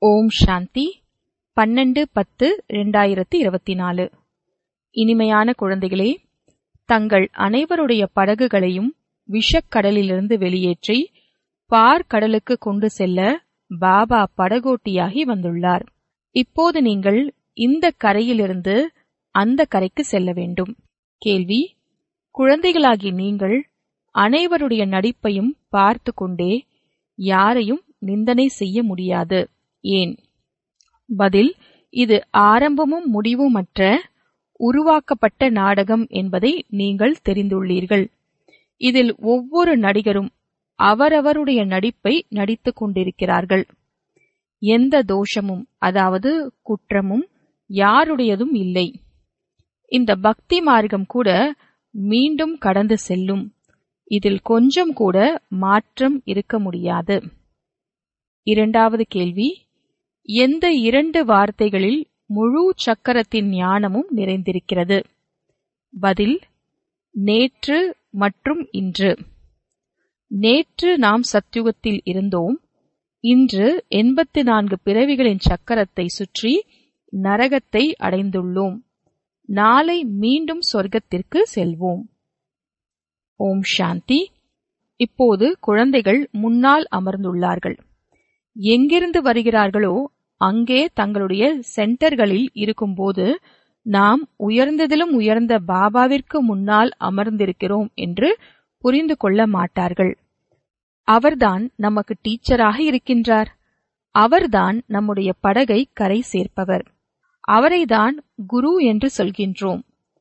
ஓம் சாந்தி பன்னெண்டு பத்து ரெண்டாயிரத்தி இருபத்தி நாலு இனிமையான குழந்தைகளே தங்கள் அனைவருடைய படகுகளையும் விஷக்கடலிலிருந்து வெளியேற்றி பார்க்கடலுக்கு கொண்டு செல்ல பாபா படகோட்டியாகி வந்துள்ளார் இப்போது நீங்கள் இந்த கரையிலிருந்து அந்த கரைக்கு செல்ல வேண்டும் கேள்வி குழந்தைகளாகி நீங்கள் அனைவருடைய நடிப்பையும் பார்த்து கொண்டே யாரையும் நிந்தனை செய்ய முடியாது ஏன் பதில் இது ஆரம்பமும் முடிவுமற்ற உருவாக்கப்பட்ட நாடகம் என்பதை நீங்கள் தெரிந்துள்ளீர்கள் இதில் ஒவ்வொரு நடிகரும் அவரவருடைய நடிப்பை நடித்துக் கொண்டிருக்கிறார்கள் எந்த தோஷமும் அதாவது குற்றமும் யாருடையதும் இல்லை இந்த பக்தி மார்க்கம் கூட மீண்டும் கடந்து செல்லும் இதில் கொஞ்சம் கூட மாற்றம் இருக்க முடியாது இரண்டாவது கேள்வி எந்த இரண்டு வார்த்தைகளில் முழு சக்கரத்தின் ஞானமும் நிறைந்திருக்கிறது பதில் நேற்று மற்றும் இன்று நேற்று நாம் சத்யுகத்தில் இருந்தோம் இன்று எண்பத்தி நான்கு பிறவிகளின் சக்கரத்தை சுற்றி நரகத்தை அடைந்துள்ளோம் நாளை மீண்டும் சொர்க்கத்திற்கு செல்வோம் ஓம் சாந்தி இப்போது குழந்தைகள் முன்னால் அமர்ந்துள்ளார்கள் எங்கிருந்து வருகிறார்களோ அங்கே தங்களுடைய சென்டர்களில் இருக்கும்போது நாம் உயர்ந்ததிலும் உயர்ந்த பாபாவிற்கு முன்னால் அமர்ந்திருக்கிறோம் என்று புரிந்து கொள்ள மாட்டார்கள் அவர்தான் நமக்கு டீச்சராக இருக்கின்றார் அவர்தான் நம்முடைய படகை கரை சேர்ப்பவர் அவரைதான் குரு என்று சொல்கின்றோம்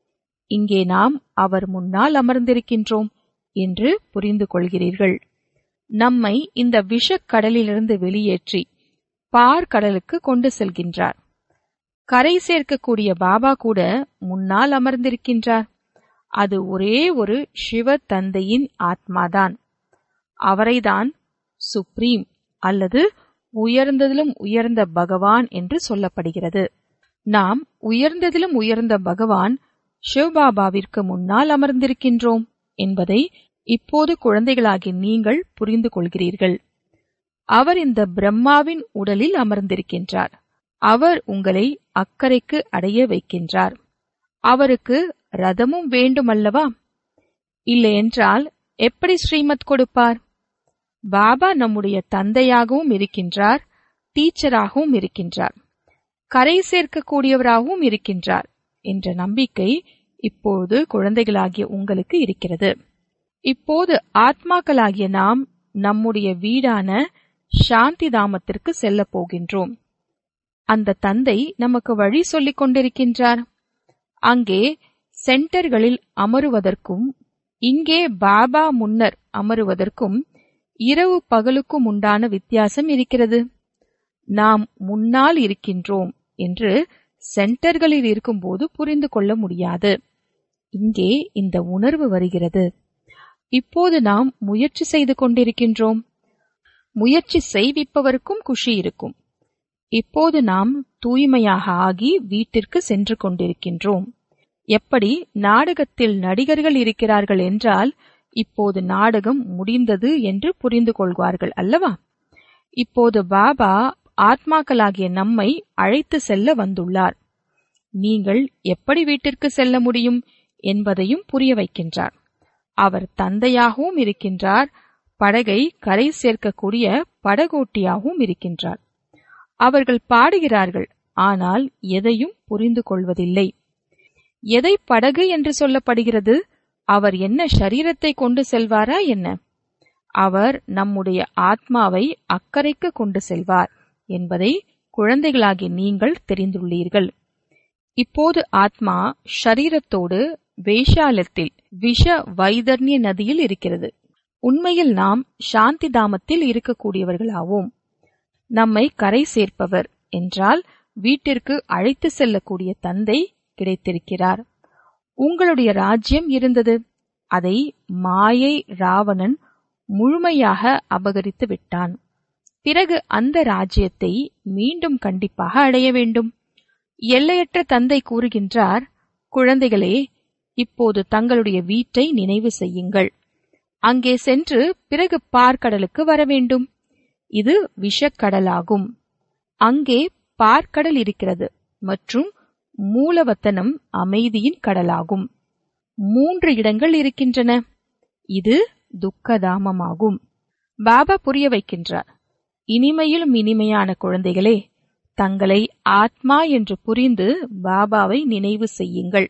இங்கே நாம் அவர் முன்னால் அமர்ந்திருக்கின்றோம் என்று புரிந்து கொள்கிறீர்கள் நம்மை இந்த விஷக்கடலிலிருந்து வெளியேற்றி பார்க்கடலுக்கு கொண்டு செல்கின்றார் கரை சேர்க்கக்கூடிய பாபா கூட முன்னால் அமர்ந்திருக்கின்றார் அது ஒரே ஒரு சிவ தந்தையின் ஆத்மாதான் அவரைதான் சுப்ரீம் அல்லது உயர்ந்ததிலும் உயர்ந்த பகவான் என்று சொல்லப்படுகிறது நாம் உயர்ந்ததிலும் உயர்ந்த பகவான் சிவபாபாவிற்கு முன்னால் அமர்ந்திருக்கின்றோம் என்பதை இப்போது குழந்தைகளாகி நீங்கள் புரிந்து கொள்கிறீர்கள் அவர் இந்த பிரம்மாவின் உடலில் அமர்ந்திருக்கின்றார் அவர் உங்களை அக்கறைக்கு அடைய வைக்கின்றார் அவருக்கு ரதமும் வேண்டுமல்லவா இல்லையென்றால் எப்படி ஸ்ரீமத் கொடுப்பார் பாபா நம்முடைய தந்தையாகவும் இருக்கின்றார் டீச்சராகவும் இருக்கின்றார் கரை சேர்க்கக்கூடியவராகவும் இருக்கின்றார் என்ற நம்பிக்கை இப்போது குழந்தைகளாகிய உங்களுக்கு இருக்கிறது இப்போது ஆத்மாக்களாகிய நாம் நம்முடைய வீடான சாந்தி தாமத்திற்கு செல்ல போகின்றோம் அந்த தந்தை நமக்கு வழி சொல்லிக் கொண்டிருக்கின்றார் அங்கே சென்டர்களில் அமருவதற்கும் இங்கே பாபா முன்னர் அமருவதற்கும் இரவு பகலுக்கும் உண்டான வித்தியாசம் இருக்கிறது நாம் முன்னால் இருக்கின்றோம் என்று சென்டர்களில் இருக்கும்போது புரிந்து கொள்ள முடியாது இங்கே இந்த உணர்வு வருகிறது இப்போது நாம் முயற்சி செய்து கொண்டிருக்கின்றோம் முயற்சி செய்விப்பவருக்கும் குஷி இருக்கும் இப்போது நாம் தூய்மையாக ஆகி வீட்டிற்கு சென்று கொண்டிருக்கின்றோம் எப்படி நாடகத்தில் நடிகர்கள் இருக்கிறார்கள் என்றால் இப்போது நாடகம் முடிந்தது என்று புரிந்து கொள்வார்கள் அல்லவா இப்போது பாபா ஆத்மாக்களாகிய நம்மை அழைத்து செல்ல வந்துள்ளார் நீங்கள் எப்படி வீட்டிற்கு செல்ல முடியும் என்பதையும் புரிய வைக்கின்றார் அவர் தந்தையாகவும் இருக்கின்றார் படகை கரை சேர்க்கக்கூடிய படகோட்டியாகவும் இருக்கின்றார் அவர்கள் பாடுகிறார்கள் ஆனால் எதையும் புரிந்து கொள்வதில்லை எதை படகு என்று சொல்லப்படுகிறது அவர் என்ன சரீரத்தை கொண்டு செல்வாரா என்ன அவர் நம்முடைய ஆத்மாவை அக்கறைக்கு கொண்டு செல்வார் என்பதை குழந்தைகளாகி நீங்கள் தெரிந்துள்ளீர்கள் இப்போது ஆத்மா ஷரீரத்தோடு வேஷாலத்தில் விஷ வைதர்ணிய நதியில் இருக்கிறது உண்மையில் நாம் சாந்தி தாமத்தில் இருக்கக்கூடியவர்களாவோம் நம்மை கரை சேர்ப்பவர் என்றால் வீட்டிற்கு அழைத்து செல்லக்கூடிய தந்தை கிடைத்திருக்கிறார் உங்களுடைய ராஜ்யம் இருந்தது அதை மாயை ராவணன் முழுமையாக அபகரித்து விட்டான் பிறகு அந்த ராஜ்யத்தை மீண்டும் கண்டிப்பாக அடைய வேண்டும் எல்லையற்ற தந்தை கூறுகின்றார் குழந்தைகளே இப்போது தங்களுடைய வீட்டை நினைவு செய்யுங்கள் அங்கே சென்று பிறகு பார்க்கடலுக்கு வர வேண்டும் இது விஷக்கடலாகும் அங்கே பார்க்கடல் இருக்கிறது மற்றும் மூலவத்தனம் அமைதியின் கடலாகும் மூன்று இடங்கள் இருக்கின்றன இது துக்கதாமமாகும் பாபா புரிய வைக்கின்றார் இனிமையிலும் இனிமையான குழந்தைகளே தங்களை ஆத்மா என்று புரிந்து பாபாவை நினைவு செய்யுங்கள்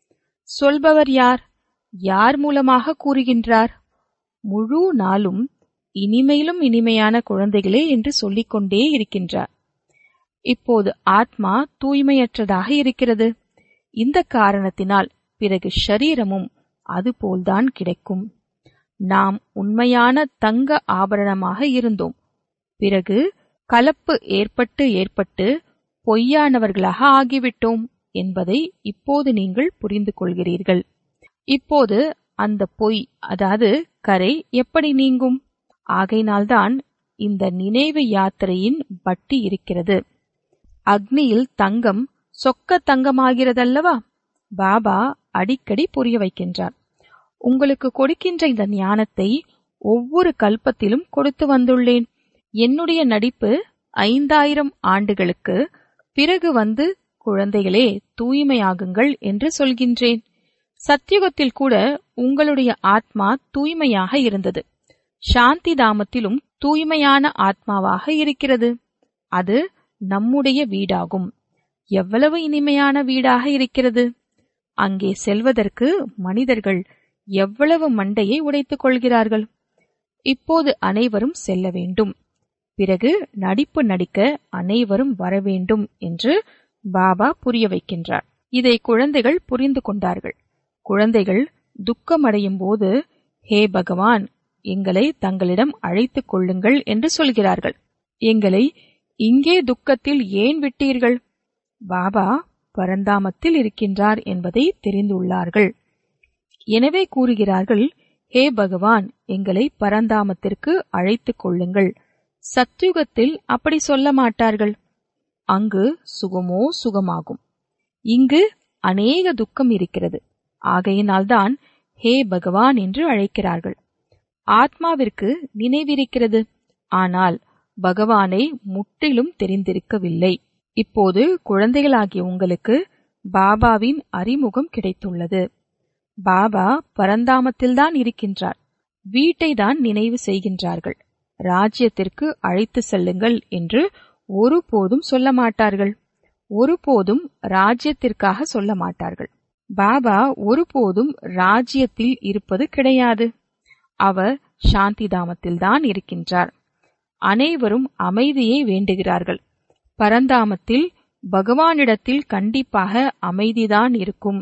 சொல்பவர் யார் யார் மூலமாக கூறுகின்றார் முழு நாளும் இனிமையிலும் இனிமையான குழந்தைகளே என்று சொல்லிக்கொண்டே இருக்கின்றார் இப்போது ஆத்மா தூய்மையற்றதாக இருக்கிறது இந்த காரணத்தினால் பிறகு ஷரீரமும் அதுபோல்தான் கிடைக்கும் நாம் உண்மையான தங்க ஆபரணமாக இருந்தோம் பிறகு கலப்பு ஏற்பட்டு ஏற்பட்டு பொய்யானவர்களாக ஆகிவிட்டோம் என்பதை இப்போது நீங்கள் புரிந்து கொள்கிறீர்கள் இப்போது அந்த பொய் அதாவது கரை எப்படி நீங்கும் ஆகையினால்தான் இந்த நினைவு யாத்திரையின் பட்டி இருக்கிறது அக்னியில் தங்கம் சொக்க தங்கமாகிறதல்லவா பாபா அடிக்கடி புரிய வைக்கின்றார் உங்களுக்கு கொடுக்கின்ற இந்த ஞானத்தை ஒவ்வொரு கல்பத்திலும் கொடுத்து வந்துள்ளேன் என்னுடைய நடிப்பு ஐந்தாயிரம் ஆண்டுகளுக்கு பிறகு வந்து குழந்தைகளே தூய்மையாகுங்கள் என்று சொல்கின்றேன் சத்தியுகத்தில் கூட உங்களுடைய ஆத்மா தூய்மையாக இருந்தது சாந்தி தாமத்திலும் தூய்மையான ஆத்மாவாக இருக்கிறது அது நம்முடைய வீடாகும் எவ்வளவு இனிமையான வீடாக இருக்கிறது அங்கே செல்வதற்கு மனிதர்கள் எவ்வளவு மண்டையை உடைத்துக் கொள்கிறார்கள் இப்போது அனைவரும் செல்ல வேண்டும் பிறகு நடிப்பு நடிக்க அனைவரும் வர வேண்டும் என்று பாபா புரிய வைக்கின்றார் இதை குழந்தைகள் புரிந்து கொண்டார்கள் குழந்தைகள் துக்கமடையும் போது ஹே பகவான் எங்களை தங்களிடம் அழைத்துக் கொள்ளுங்கள் என்று சொல்கிறார்கள் எங்களை இங்கே துக்கத்தில் ஏன் விட்டீர்கள் பாபா பரந்தாமத்தில் இருக்கின்றார் என்பதை தெரிந்துள்ளார்கள் எனவே கூறுகிறார்கள் ஹே பகவான் எங்களை பரந்தாமத்திற்கு அழைத்துக் கொள்ளுங்கள் சத்யுகத்தில் அப்படி சொல்ல மாட்டார்கள் அங்கு சுகமோ சுகமாகும் இங்கு அநேக துக்கம் இருக்கிறது ஆகையினால்தான் ஹே பகவான் என்று அழைக்கிறார்கள் ஆத்மாவிற்கு நினைவிருக்கிறது ஆனால் பகவானை முற்றிலும் தெரிந்திருக்கவில்லை இப்போது குழந்தைகளாகிய உங்களுக்கு பாபாவின் அறிமுகம் கிடைத்துள்ளது பாபா பரந்தாமத்தில்தான் இருக்கின்றார் வீட்டை தான் நினைவு செய்கின்றார்கள் ராஜ்யத்திற்கு அழைத்து செல்லுங்கள் என்று ஒருபோதும் சொல்ல மாட்டார்கள் ஒருபோதும் ராஜ்யத்திற்காக சொல்ல மாட்டார்கள் பாபா ஒருபோதும் ராஜ்யத்தில் இருப்பது கிடையாது அவர் சாந்தி தாமத்தில்தான் இருக்கின்றார் அனைவரும் அமைதியை வேண்டுகிறார்கள் பரந்தாமத்தில் பகவானிடத்தில் கண்டிப்பாக அமைதிதான் இருக்கும்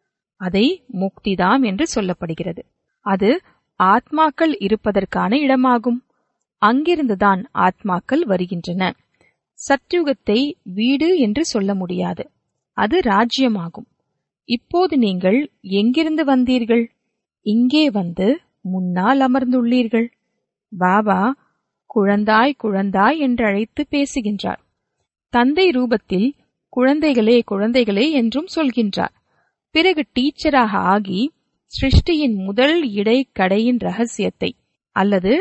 அதை முக்திதாம் என்று சொல்லப்படுகிறது அது ஆத்மாக்கள் இருப்பதற்கான இடமாகும் அங்கிருந்துதான் ஆத்மாக்கள் வருகின்றன சத்யுகத்தை வீடு என்று சொல்ல முடியாது அது ராஜ்யமாகும் இப்போது நீங்கள் எங்கிருந்து வந்தீர்கள் இங்கே வந்து முன்னால் அமர்ந்துள்ளீர்கள் பாபா குழந்தாய் குழந்தாய் என்று அழைத்து பேசுகின்றார் தந்தை ரூபத்தில் குழந்தைகளே குழந்தைகளே என்றும் சொல்கின்றார் பிறகு டீச்சராக ஆகி சிருஷ்டியின் முதல் இடை கடையின் ரகசியத்தை அல்லது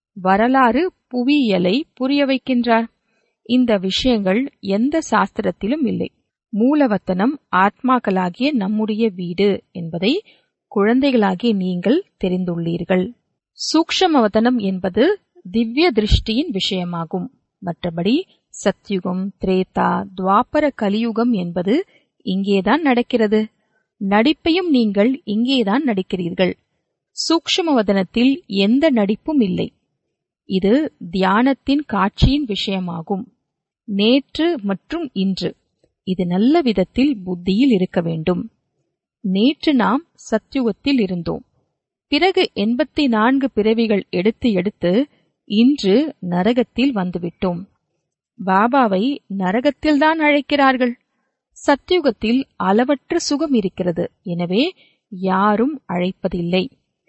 வரலாறு புவியியலை புரிய வைக்கின்றார் இந்த விஷயங்கள் எந்த சாஸ்திரத்திலும் இல்லை மூலவத்தனம் ஆத்மாக்களாகிய நம்முடைய வீடு என்பதை குழந்தைகளாகிய நீங்கள் தெரிந்துள்ளீர்கள் சூக்ஷமவதனம் என்பது திவ்ய திருஷ்டியின் விஷயமாகும் மற்றபடி சத்யுகம் திரேதா துவாபர கலியுகம் என்பது இங்கேதான் நடக்கிறது நடிப்பையும் நீங்கள் இங்கேதான் நடிக்கிறீர்கள் சூக்ஷமவதனத்தில் எந்த நடிப்பும் இல்லை இது தியானத்தின் காட்சியின் விஷயமாகும் நேற்று மற்றும் இன்று இது நல்ல விதத்தில் புத்தியில் இருக்க வேண்டும் நேற்று நாம் சத்யுகத்தில் இருந்தோம் பிறகு எண்பத்தி நான்கு பிறவிகள் எடுத்து எடுத்து இன்று நரகத்தில் வந்துவிட்டோம் பாபாவை நரகத்தில்தான் அழைக்கிறார்கள் சத்யுகத்தில் அளவற்ற சுகம் இருக்கிறது எனவே யாரும் அழைப்பதில்லை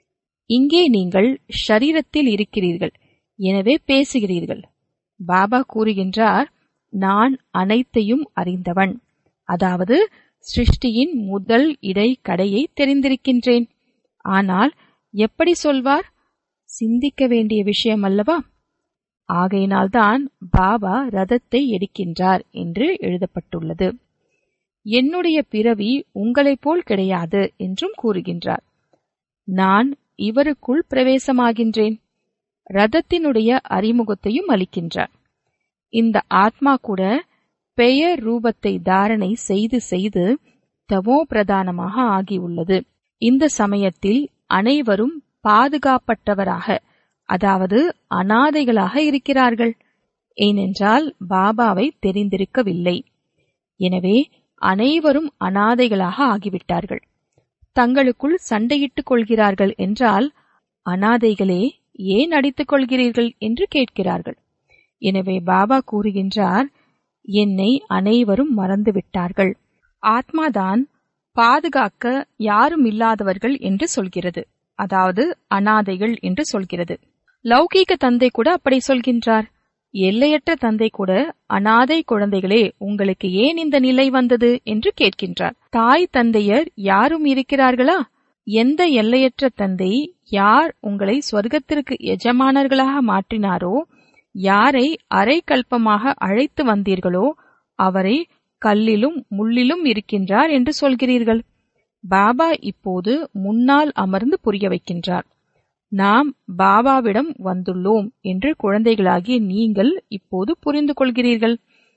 இங்கே நீங்கள் ஷரீரத்தில் இருக்கிறீர்கள் எனவே பேசுகிறீர்கள் பாபா கூறுகின்றார் நான் அனைத்தையும் அறிந்தவன் அதாவது சிருஷ்டியின் முதல் இடை கடையை தெரிந்திருக்கின்றேன் ஆனால் எப்படி சொல்வார் சிந்திக்க வேண்டிய விஷயம் அல்லவா ஆகையினால்தான் பாபா ரதத்தை எடுக்கின்றார் என்று எழுதப்பட்டுள்ளது என்னுடைய பிறவி உங்களைப் போல் கிடையாது என்றும் கூறுகின்றார் நான் இவருக்குள் பிரவேசமாகின்றேன் ரதத்தினுடைய அறிமுகத்தையும் அளிக்கின்றார் இந்த ஆத்மா கூட பெயர் ரூபத்தை தாரணை செய்து செய்து தமோ பிரதானமாக ஆகியுள்ளது இந்த சமயத்தில் அனைவரும் பாதுகாப்பட்டவராக அதாவது அனாதைகளாக இருக்கிறார்கள் ஏனென்றால் பாபாவை தெரிந்திருக்கவில்லை எனவே அனைவரும் அனாதைகளாக ஆகிவிட்டார்கள் தங்களுக்குள் சண்டையிட்டுக் கொள்கிறார்கள் என்றால் அனாதைகளே ஏன் அடித்துக் கொள்கிறீர்கள் என்று கேட்கிறார்கள் எனவே பாபா கூறுகின்றார் என்னை அனைவரும் மறந்துவிட்டார்கள் ஆத்மாதான் பாதுகாக்க யாரும் இல்லாதவர்கள் என்று சொல்கிறது அதாவது அனாதைகள் என்று சொல்கிறது லௌகீக தந்தை கூட அப்படி சொல்கின்றார் எல்லையற்ற தந்தை கூட அனாதை குழந்தைகளே உங்களுக்கு ஏன் இந்த நிலை வந்தது என்று கேட்கின்றார் தாய் தந்தையர் யாரும் இருக்கிறார்களா எந்த எல்லையற்ற தந்தை யார் உங்களை சொர்க்கத்திற்கு எஜமானர்களாக மாற்றினாரோ யாரை அரை கல்பமாக அழைத்து வந்தீர்களோ அவரை கல்லிலும் முள்ளிலும் இருக்கின்றார் என்று சொல்கிறீர்கள் பாபா இப்போது முன்னால் அமர்ந்து புரிய வைக்கின்றார் நாம் பாபாவிடம் வந்துள்ளோம் என்று குழந்தைகளாகிய நீங்கள் இப்போது புரிந்து கொள்கிறீர்கள்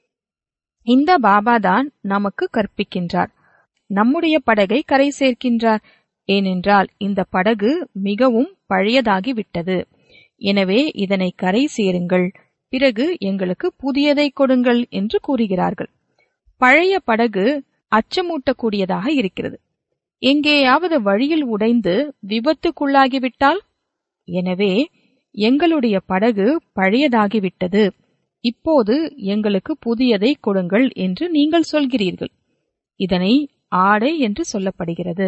இந்த பாபாதான் நமக்கு கற்பிக்கின்றார் நம்முடைய படகை கரை சேர்க்கின்றார் ஏனென்றால் இந்த படகு மிகவும் பழையதாகி விட்டது எனவே இதனை கரை சேருங்கள் பிறகு எங்களுக்கு புதியதை கொடுங்கள் என்று கூறுகிறார்கள் பழைய படகு அச்சமூட்டக்கூடியதாக இருக்கிறது எங்கேயாவது வழியில் உடைந்து விபத்துக்குள்ளாகிவிட்டால் எனவே எங்களுடைய படகு பழையதாகிவிட்டது இப்போது எங்களுக்கு புதியதை கொடுங்கள் என்று நீங்கள் சொல்கிறீர்கள் இதனை ஆடை என்று சொல்லப்படுகிறது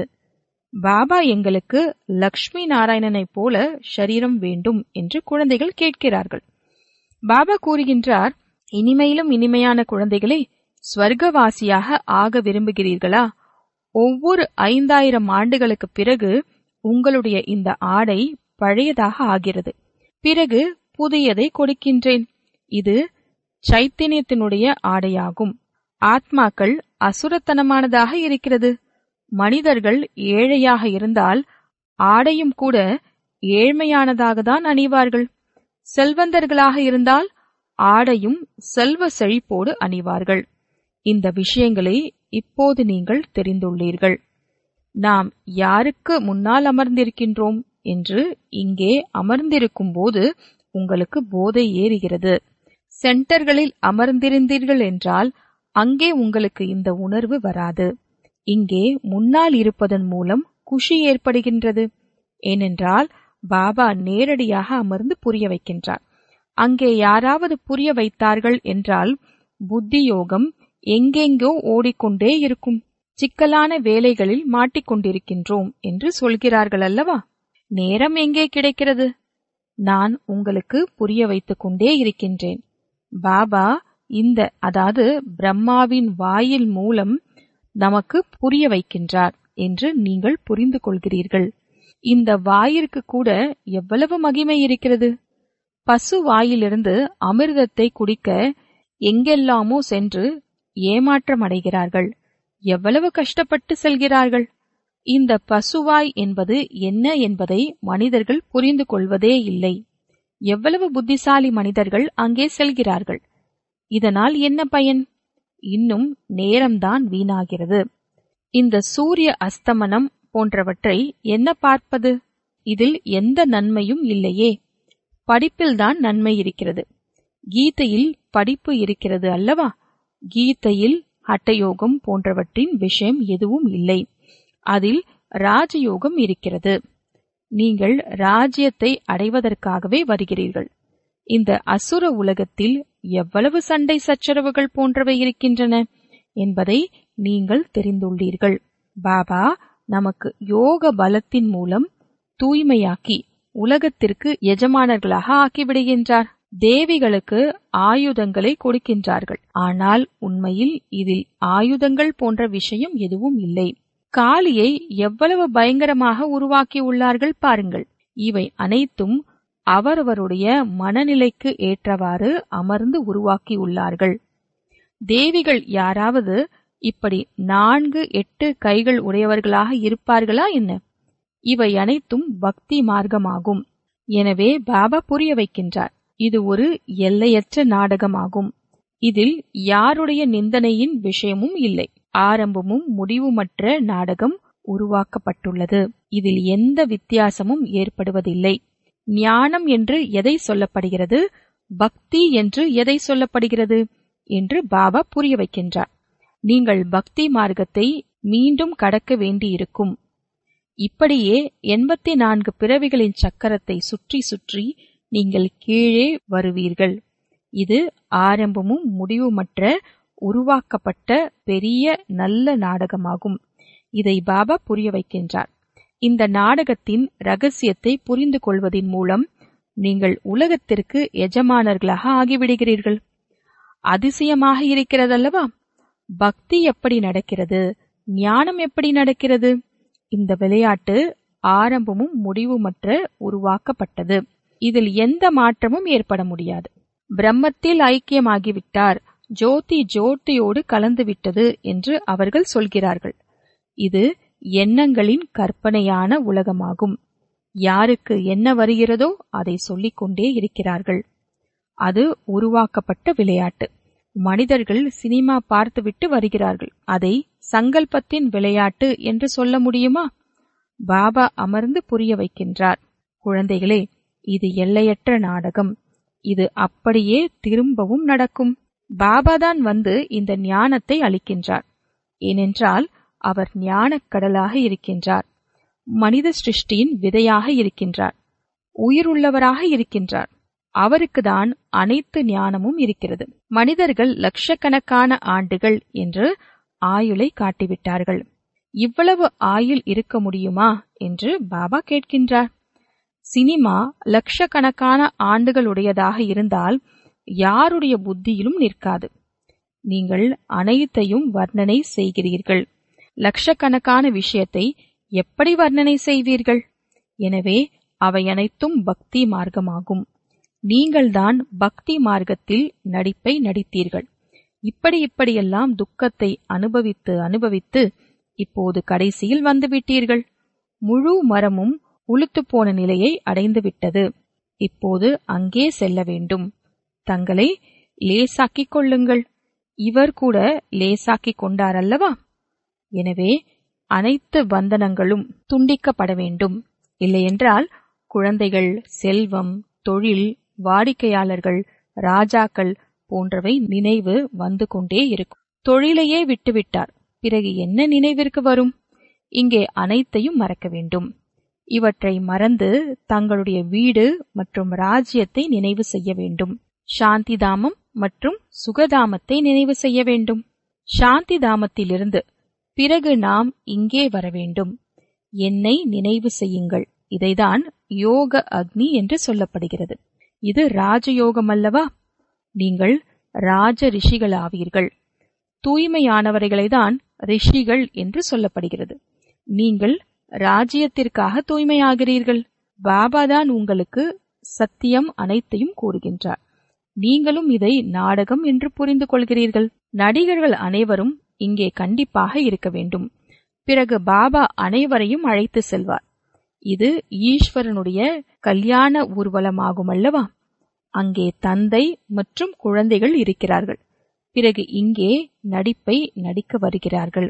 பாபா எங்களுக்கு லக்ஷ்மி நாராயணனைப் போல ஷரீரம் வேண்டும் என்று குழந்தைகள் கேட்கிறார்கள் பாபா கூறுகின்றார் இனிமையிலும் இனிமையான குழந்தைகளே ஸ்வர்க்கவாசியாக ஆக விரும்புகிறீர்களா ஒவ்வொரு ஐந்தாயிரம் ஆண்டுகளுக்கு பிறகு உங்களுடைய இந்த ஆடை பழையதாக ஆகிறது பிறகு புதியதை கொடுக்கின்றேன் இது சைத்தன்யத்தினுடைய ஆடையாகும் ஆத்மாக்கள் அசுரத்தனமானதாக இருக்கிறது மனிதர்கள் ஏழையாக இருந்தால் ஆடையும் கூட ஏழ்மையானதாக தான் அணிவார்கள் செல்வந்தர்களாக இருந்தால் ஆடையும் செல்வ செழிப்போடு அணிவார்கள் இந்த விஷயங்களை இப்போது நீங்கள் தெரிந்துள்ளீர்கள் நாம் யாருக்கு முன்னால் அமர்ந்திருக்கின்றோம் என்று இங்கே அமர்ந்திருக்கும் போது உங்களுக்கு போதை ஏறுகிறது சென்டர்களில் அமர்ந்திருந்தீர்கள் என்றால் அங்கே உங்களுக்கு இந்த உணர்வு வராது இங்கே முன்னால் இருப்பதன் மூலம் குஷி ஏற்படுகின்றது ஏனென்றால் பாபா நேரடியாக அமர்ந்து புரிய வைக்கின்றார் அங்கே யாராவது புரிய வைத்தார்கள் என்றால் புத்தி யோகம் எங்கெங்கோ ஓடிக்கொண்டே இருக்கும் சிக்கலான வேலைகளில் மாட்டிக்கொண்டிருக்கின்றோம் என்று சொல்கிறார்கள் அல்லவா நேரம் எங்கே கிடைக்கிறது நான் உங்களுக்கு புரிய வைத்துக் கொண்டே இருக்கின்றேன் பாபா இந்த அதாவது பிரம்மாவின் வாயில் மூலம் நமக்கு புரிய வைக்கின்றார் என்று நீங்கள் புரிந்து கொள்கிறீர்கள் இந்த வாயிற்கு கூட எவ்வளவு மகிமை இருக்கிறது பசு வாயிலிருந்து அமிர்தத்தை குடிக்க எங்கெல்லாமோ சென்று ஏமாற்றம் அடைகிறார்கள் எவ்வளவு கஷ்டப்பட்டு செல்கிறார்கள் இந்த பசுவாய் என்பது என்ன என்பதை மனிதர்கள் புரிந்து கொள்வதே இல்லை எவ்வளவு புத்திசாலி மனிதர்கள் அங்கே செல்கிறார்கள் இதனால் என்ன பயன் இன்னும் நேரம்தான் வீணாகிறது இந்த சூரிய அஸ்தமனம் போன்றவற்றை என்ன பார்ப்பது இதில் எந்த நன்மையும் இல்லையே படிப்பில்தான் நன்மை இருக்கிறது கீதையில் படிப்பு இருக்கிறது அல்லவா கீதையில் ஹட்டயோகம் போன்றவற்றின் விஷயம் எதுவும் இல்லை அதில் ராஜயோகம் இருக்கிறது நீங்கள் ராஜ்யத்தை அடைவதற்காகவே வருகிறீர்கள் இந்த அசுர உலகத்தில் எவ்வளவு சண்டை சச்சரவுகள் போன்றவை இருக்கின்றன என்பதை நீங்கள் தெரிந்துள்ளீர்கள் பாபா நமக்கு யோக பலத்தின் மூலம் தூய்மையாக்கி உலகத்திற்கு எஜமானர்களாக ஆக்கிவிடுகின்றார் தேவிகளுக்கு ஆயுதங்களை கொடுக்கின்றார்கள் ஆனால் உண்மையில் இதில் ஆயுதங்கள் போன்ற விஷயம் எதுவும் இல்லை காளியை எவ்வளவு பயங்கரமாக உருவாக்கி உள்ளார்கள் பாருங்கள் இவை அனைத்தும் அவரவருடைய மனநிலைக்கு ஏற்றவாறு அமர்ந்து உருவாக்கியுள்ளார்கள் தேவிகள் யாராவது இப்படி நான்கு எட்டு கைகள் உடையவர்களாக இருப்பார்களா என்ன இவை அனைத்தும் பக்தி மார்க்கமாகும் எனவே பாபா புரிய வைக்கின்றார் இது ஒரு எல்லையற்ற நாடகமாகும் இதில் யாருடைய நிந்தனையின் விஷயமும் இல்லை ஆரம்பமும் முடிவுமற்ற நாடகம் உருவாக்கப்பட்டுள்ளது இதில் எந்த வித்தியாசமும் ஏற்படுவதில்லை ஞானம் என்று எதை சொல்லப்படுகிறது பக்தி என்று எதை சொல்லப்படுகிறது என்று பாபா புரிய வைக்கின்றார் நீங்கள் பக்தி மார்க்கத்தை மீண்டும் கடக்க வேண்டியிருக்கும் இப்படியே எண்பத்தி நான்கு பிறவிகளின் சக்கரத்தை சுற்றி சுற்றி நீங்கள் கீழே வருவீர்கள் இது ஆரம்பமும் முடிவுமற்ற உருவாக்கப்பட்ட பெரிய நல்ல நாடகமாகும் இதை பாபா புரிய வைக்கின்றார் இந்த நாடகத்தின் ரகசியத்தை புரிந்து கொள்வதின் மூலம் நீங்கள் உலகத்திற்கு எஜமானர்களாக ஆகிவிடுகிறீர்கள் அதிசயமாக இருக்கிறதல்லவா பக்தி எப்படி நடக்கிறது ஞானம் எப்படி நடக்கிறது இந்த விளையாட்டு ஆரம்பமும் முடிவுமற்ற உருவாக்கப்பட்டது இதில் எந்த மாற்றமும் ஏற்பட முடியாது பிரம்மத்தில் ஐக்கியமாகிவிட்டார் ஜோதி ஜோதியோடு கலந்துவிட்டது என்று அவர்கள் சொல்கிறார்கள் இது எண்ணங்களின் கற்பனையான உலகமாகும் யாருக்கு என்ன வருகிறதோ அதை சொல்லிக் கொண்டே இருக்கிறார்கள் அது உருவாக்கப்பட்ட விளையாட்டு மனிதர்கள் சினிமா பார்த்துவிட்டு வருகிறார்கள் அதை சங்கல்பத்தின் விளையாட்டு என்று சொல்ல முடியுமா பாபா அமர்ந்து புரிய வைக்கின்றார் குழந்தைகளே இது எல்லையற்ற நாடகம் இது அப்படியே திரும்பவும் நடக்கும் பாபாதான் வந்து இந்த ஞானத்தை அளிக்கின்றார் ஏனென்றால் அவர் ஞானக் கடலாக இருக்கின்றார் மனித சிருஷ்டியின் விதையாக இருக்கின்றார் உயிருள்ளவராக இருக்கின்றார் அவருக்குதான் அனைத்து ஞானமும் இருக்கிறது மனிதர்கள் லட்சக்கணக்கான ஆண்டுகள் என்று ஆயுளை காட்டிவிட்டார்கள் இவ்வளவு ஆயுள் இருக்க முடியுமா என்று பாபா கேட்கின்றார் சினிமா லட்சக்கணக்கான ஆண்டுகளுடையதாக இருந்தால் யாருடைய புத்தியிலும் நிற்காது நீங்கள் அனைத்தையும் வர்ணனை செய்கிறீர்கள் லட்சக்கணக்கான விஷயத்தை எப்படி வர்ணனை செய்வீர்கள் எனவே அவை அனைத்தும் பக்தி மார்க்கமாகும் நீங்கள்தான் பக்தி மார்க்கத்தில் நடிப்பை நடித்தீர்கள் இப்படி இப்படியெல்லாம் துக்கத்தை அனுபவித்து அனுபவித்து இப்போது கடைசியில் வந்துவிட்டீர்கள் முழு மரமும் உளுத்து போன நிலையை அடைந்துவிட்டது இப்போது அங்கே செல்ல வேண்டும் தங்களை லேசாக்கிக் கொள்ளுங்கள் இவர் கூட லேசாக்கிக் கொண்டாரல்லவா எனவே அனைத்து பந்தனங்களும் துண்டிக்கப்பட வேண்டும் இல்லையென்றால் குழந்தைகள் செல்வம் தொழில் வாடிக்கையாளர்கள் ராஜாக்கள் போன்றவை நினைவு வந்து கொண்டே இருக்கும் தொழிலையே விட்டுவிட்டார் பிறகு என்ன நினைவிற்கு வரும் இங்கே அனைத்தையும் மறக்க வேண்டும் இவற்றை மறந்து தங்களுடைய வீடு மற்றும் ராஜ்யத்தை நினைவு செய்ய வேண்டும் சாந்தி தாமம் மற்றும் சுகதாமத்தை நினைவு செய்ய வேண்டும் சாந்தி தாமத்திலிருந்து பிறகு நாம் இங்கே வர வேண்டும் என்னை நினைவு செய்யுங்கள் இதைதான் யோக அக்னி என்று சொல்லப்படுகிறது இது ராஜயோகம் அல்லவா நீங்கள் ராஜ ரிஷிகளாவீர்கள் தூய்மையானவர்களைதான் ரிஷிகள் என்று சொல்லப்படுகிறது நீங்கள் ராஜ்யத்திற்காக தூய்மையாகிறீர்கள் பாபாதான் உங்களுக்கு சத்தியம் அனைத்தையும் கூறுகின்றார் நீங்களும் இதை நாடகம் என்று புரிந்து கொள்கிறீர்கள் நடிகர்கள் அனைவரும் இங்கே கண்டிப்பாக இருக்க வேண்டும் பிறகு பாபா அனைவரையும் அழைத்து செல்வார் இது ஈஸ்வரனுடைய கல்யாண ஊர்வலமாகும் அல்லவா அங்கே தந்தை மற்றும் குழந்தைகள் இருக்கிறார்கள் பிறகு இங்கே நடிப்பை நடிக்க வருகிறார்கள்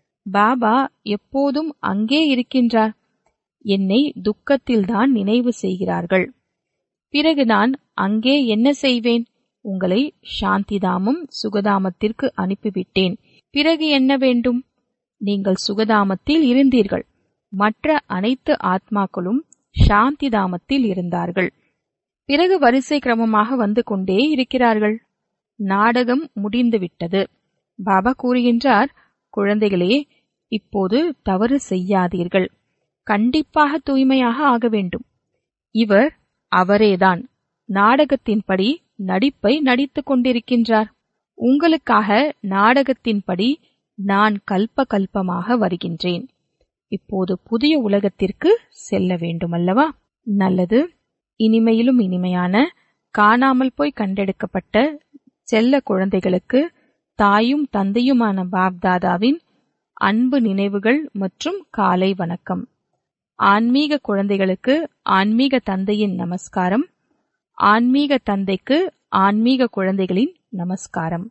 பாபா எப்போதும் அங்கே இருக்கின்றார் என்னை துக்கத்தில்தான் நினைவு செய்கிறார்கள் பிறகு நான் அங்கே என்ன செய்வேன் உங்களை சாந்திதாமம் சுகதாமத்திற்கு அனுப்பிவிட்டேன் பிறகு என்ன வேண்டும் நீங்கள் சுகதாமத்தில் இருந்தீர்கள் மற்ற அனைத்து ஆத்மாக்களும் சாந்தி தாமத்தில் இருந்தார்கள் பிறகு வரிசை கிரமமாக வந்து கொண்டே இருக்கிறார்கள் நாடகம் முடிந்துவிட்டது பாபா கூறுகின்றார் குழந்தைகளே இப்போது தவறு செய்யாதீர்கள் கண்டிப்பாக தூய்மையாக ஆக வேண்டும் இவர் அவரேதான் நாடகத்தின்படி நடிப்பை நடித்துக் கொண்டிருக்கின்றார் உங்களுக்காக நாடகத்தின்படி நான் கல்ப கல்பமாக வருகின்றேன் இப்போது புதிய உலகத்திற்கு செல்ல வேண்டுமல்லவா நல்லது இனிமையிலும் இனிமையான காணாமல் போய் கண்டெடுக்கப்பட்ட செல்ல குழந்தைகளுக்கு தாயும் தந்தையுமான பாப்தாதாவின் அன்பு நினைவுகள் மற்றும் காலை வணக்கம் ஆன்மீக குழந்தைகளுக்கு ஆன்மீக தந்தையின் நமஸ்காரம் ஆன்மீக தந்தைக்கு ஆன்மீக குழந்தைகளின் நமஸ்காரம்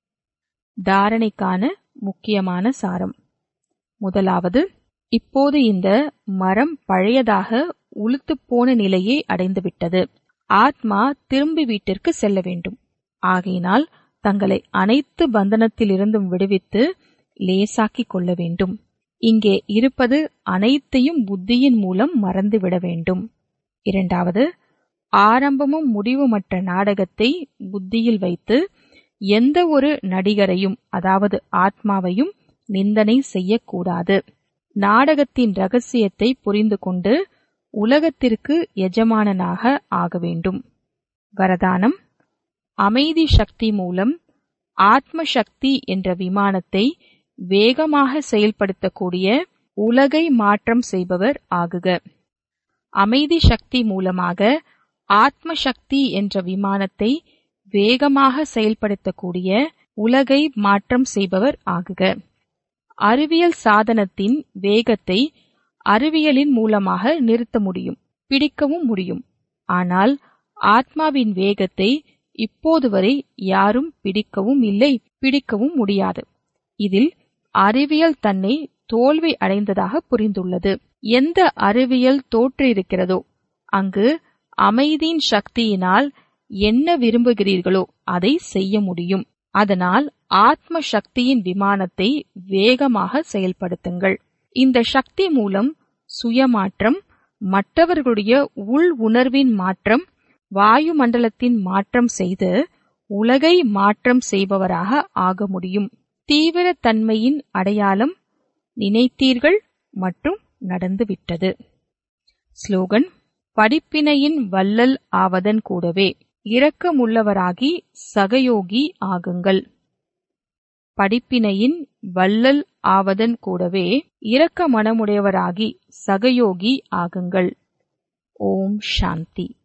தாரணைக்கான முக்கியமான சாரம் முதலாவது இப்போது இந்த மரம் பழையதாக உளுத்துப் போன நிலையை அடைந்துவிட்டது ஆத்மா திரும்பி வீட்டிற்கு செல்ல வேண்டும் ஆகையினால் தங்களை அனைத்து பந்தனத்திலிருந்தும் விடுவித்து லேசாக்கிக் கொள்ள வேண்டும் இங்கே இருப்பது அனைத்தையும் புத்தியின் மூலம் மறந்துவிட வேண்டும் இரண்டாவது ஆரம்பமும் முடிவுமற்ற நாடகத்தை புத்தியில் வைத்து எந்த ஒரு நடிகரையும் அதாவது ஆத்மாவையும் நிந்தனை செய்யக்கூடாது நாடகத்தின் ரகசியத்தை புரிந்து கொண்டு உலகத்திற்கு எஜமானனாக ஆக வேண்டும் வரதானம் அமைதி சக்தி மூலம் ஆத்ம சக்தி என்ற விமானத்தை வேகமாக செயல்படுத்தக்கூடிய உலகை மாற்றம் செய்பவர் ஆகுக அமைதி சக்தி மூலமாக ஆத்ம சக்தி என்ற விமானத்தை வேகமாக செயல்படுத்தக்கூடிய உலகை மாற்றம் செய்பவர் ஆகுக அறிவியல் சாதனத்தின் வேகத்தை அறிவியலின் மூலமாக நிறுத்த முடியும் பிடிக்கவும் முடியும் ஆனால் ஆத்மாவின் வேகத்தை இப்போது வரை யாரும் பிடிக்கவும் இல்லை பிடிக்கவும் முடியாது இதில் அறிவியல் தன்னை தோல்வி அடைந்ததாக புரிந்துள்ளது எந்த அறிவியல் தோற்றிருக்கிறதோ அங்கு அமைதியின் சக்தியினால் என்ன விரும்புகிறீர்களோ அதை செய்ய முடியும் அதனால் ஆத்ம சக்தியின் விமானத்தை வேகமாக செயல்படுத்துங்கள் இந்த சக்தி மூலம் சுயமாற்றம் மற்றவர்களுடைய உள் உணர்வின் மாற்றம் வாயு மண்டலத்தின் மாற்றம் செய்து உலகை மாற்றம் செய்பவராக ஆக முடியும் தீவிர தன்மையின் அடையாளம் நினைத்தீர்கள் மற்றும் நடந்துவிட்டது ஸ்லோகன் படிப்பினையின் வள்ளல் ஆவதன் கூடவே இரக்கமுள்ளவராகி சகயோகி ஆகுங்கள் படிப்பினையின் வள்ளல் ஆவதன் கூடவே இரக்க மனமுடையவராகி சகயோகி ஆகுங்கள் ஓம் சாந்தி